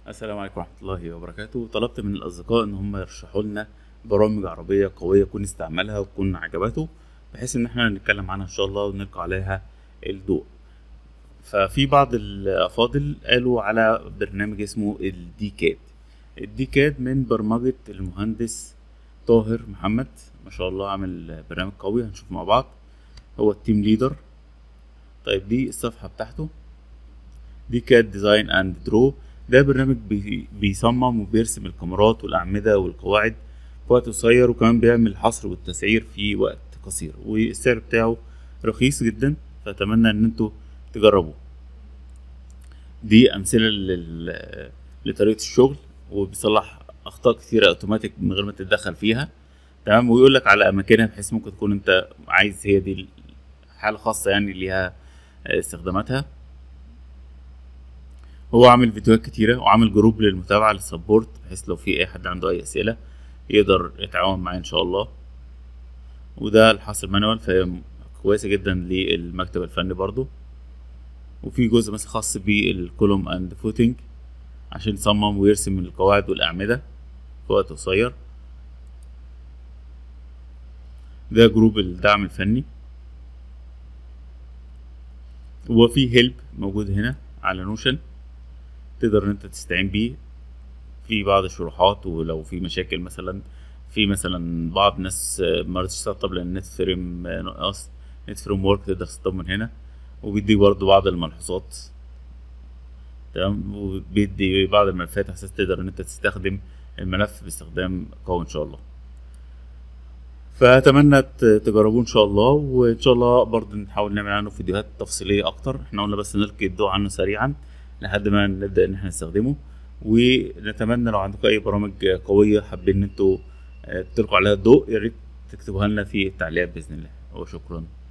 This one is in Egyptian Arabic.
السلام عليكم ورحمة الله وبركاته طلبت من الأصدقاء إن هم يرشحوا لنا برامج عربية قوية يكون استعملها وتكون عجبته بحيث إن احنا نتكلم عنها إن شاء الله ونلقي عليها الضوء ففي بعض الأفاضل قالوا على برنامج اسمه الدي كاد الدي كاد من برمجة المهندس طاهر محمد ما شاء الله عامل برنامج قوي هنشوف مع بعض هو التيم ليدر طيب دي الصفحة بتاعته دي كاد ديزاين اند درو ده برنامج بي بيصمم وبيرسم الكاميرات والأعمدة والقواعد في وقت قصير وكمان بيعمل الحصر والتسعير في وقت قصير والسعر بتاعه رخيص جدا فأتمنى إن انتوا تجربوه دي أمثلة لل... لطريقة الشغل وبيصلح أخطاء كتيرة أوتوماتيك من غير ما تتدخل فيها تمام ويقول لك على أماكنها بحيث ممكن تكون أنت عايز هي دي حالة خاصة يعني ليها استخداماتها هو عامل فيديوهات كتيرة وعامل جروب للمتابعة للسبورت بحيث لو في أي حد عنده أي أسئلة يقدر يتعاون معايا إن شاء الله وده الحصر مانوال فهي كويسة جدا للمكتب الفني برضو وفي جزء مثلا خاص بالكولوم اند فوتنج عشان يصمم ويرسم القواعد والأعمدة في وقت قصير ده جروب الدعم الفني وفي هيلب موجود هنا على نوشن تقدر ان انت تستعين بيه في بعض الشروحات ولو في مشاكل مثلا في مثلا بعض الناس مرضتش تسطب لان النت فريم نقص نت فريم ورك تقدر تسطب من هنا وبيدي برضه بعض الملحوظات تمام وبيدي بعض الملفات على اساس تقدر ان انت تستخدم الملف باستخدام قوي ان شاء الله فاتمنى تجربوه ان شاء الله وان شاء الله برضه نحاول نعمل عنه فيديوهات تفصيليه اكتر احنا قلنا بس نلقي الضوء عنه سريعا لحد ما نبدا ان احنا نستخدمه ونتمنى لو عندكم اي برامج قويه حابين ان انتوا تلقوا عليها الضوء يا ريت تكتبوها لنا في التعليقات باذن الله وشكرا